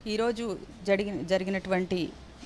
ఈరోజు జరిగిన జరిగినటువంటి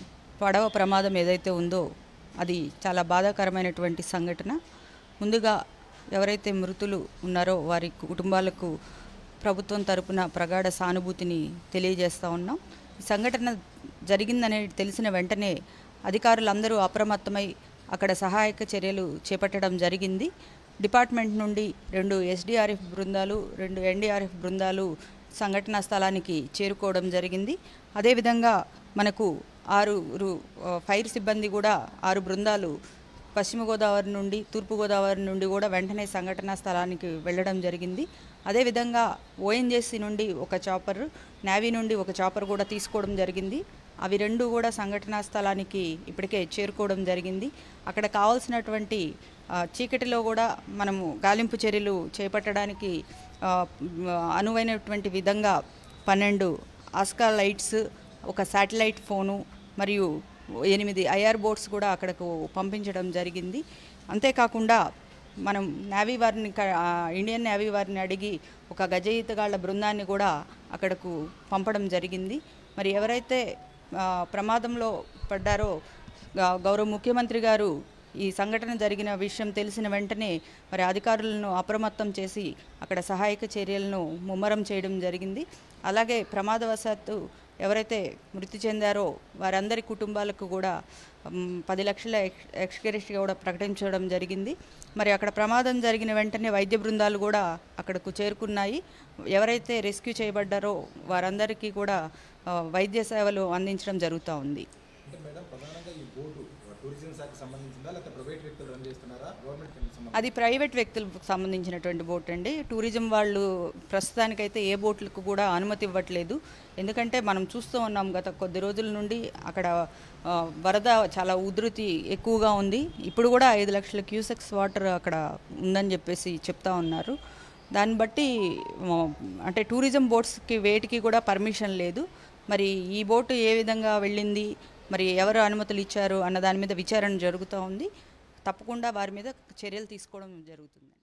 పడవ ప్రమాదం ఏదైతే ఉందో అది చాలా బాధాకరమైనటువంటి సంఘటన ముందుగా ఎవరైతే మృతులు ఉన్నారో వారి కుటుంబాలకు ప్రభుత్వం తరపున ప్రగాఢ సానుభూతిని తెలియజేస్తూ ఉన్నాం ఈ సంఘటన జరిగిందనే తెలిసిన వెంటనే అధికారులందరూ అప్రమత్తమై అక్కడ సహాయక చర్యలు చేపట్టడం జరిగింది డిపార్ట్మెంట్ నుండి రెండు ఎస్డిఆర్ఎఫ్ బృందాలు రెండు ఎన్డీఆర్ఎఫ్ బృందాలు సంఘటనా స్థలానికి చేరుకోవడం జరిగింది అదేవిధంగా మనకు ఆరుగురు ఆ, ఫైర్ సిబ్బంది కూడా ఆరు బృందాలు పశ్చిమ గోదావరి నుండి తూర్పు గోదావరి నుండి కూడా వెంటనే సంఘటనా స్థలానికి వెళ్ళడం జరిగింది అదేవిధంగా ఓఎన్జేసీ నుండి ఒక చాపర్ నేవీ నుండి ఒక చాపర్ కూడా తీసుకోవడం జరిగింది అవి రెండు కూడా సంఘటనా స్థలానికి ఇప్పటికే చేరుకోవడం జరిగింది అక్కడ కావాల్సినటువంటి ఆ, చీకటిలో కూడా మనము గాలింపు చర్యలు చేపట్టడానికి ఆ, మ్, అనువైనటువంటి విధంగా పన్నెండు ఆస్కా లైట్స్ ఒక శాటిలైట్ ఫోను మరియు ఎనిమిది ఐఆర్ బోట్స్ కూడా అక్కడకు పంపించడం జరిగింది అంతేకాకుండా మనం నేవీ వారిని క- ఆ, ఇండియన్ నేవీ వారిని అడిగి ఒక గజ ఈతగాళ్ల బృందాన్ని కూడా అక్కడకు పంపడం జరిగింది మరి ఎవరైతే ఆ, ప్రమాదంలో పడ్డారో గ- గౌరవ ముఖ్యమంత్రి గారు ఈ సంఘటన జరిగిన విషయం తెలిసిన వెంటనే మరి అధికారులను అప్రమత్తం చేసి అక్కడ సహాయక చర్యలను ముమ్మరం చేయడం జరిగింది అలాగే ప్రమాదవశాత్తు ఎవరైతే మృతి చెందారో వారందరి కుటుంబాలకు కూడా మ్, పది లక్షల ఎక్స్ ఎక్స్గ్రేషియా కూడా ప్రకటించడం జరిగింది మరి అక్కడ ప్రమాదం జరిగిన వెంటనే వైద్య బృందాలు కూడా అక్కడకు చేరుకున్నాయి ఎవరైతే రెస్క్యూ చేయబడ్డారో వారందరికీ కూడా ఆ, వైద్య సేవలు అందించడం జరుగుతూ ఉంది అంటే మేడం ప్రధానంగా ఈ బోటు టూరిజం శాఖకు సంబంధించిందా లేకపోతే ప్రైవేట్ వ్యక్తులు రన్ చేస్తున్నారా గవర్నమెంట్ సంబంధించి అది ప్రైవేట్ వ్యక్తులకు సంబంధించినటువంటి బోట్ అండి టూరిజం వాళ్ళు ప్రస్తుతానికైతే ఏ బోట్లకు కూడా అనుమతి ఇవ్వట్లేదు ఎందుకంటే మనం చూస్తూ ఉన్నాం గత కొద్ది రోజుల నుండి అక్కడ ఆ, వరద చాలా ఉధృతి ఎక్కువగా ఉంది ఇప్పుడు కూడా ఐదు లక్షల క్యూసెక్స్ వాటర్ అక్కడ ఉందని చెప్పేసి చెప్తా ఉన్నారు దాన్ని బట్టి ఆ, అంటే టూరిజం బోట్స్కి వేటికి కూడా పర్మిషన్ లేదు మరి ఈ బోటు ఏ విధంగా వెళ్ళింది మరి ఎవరు అనుమతులు ఇచ్చారు అన్న దాని మీద విచారణ జరుగుతూ ఉంది తప్పకుండా వారి మీద చర్యలు తీసుకోవడం జరుగుతుంది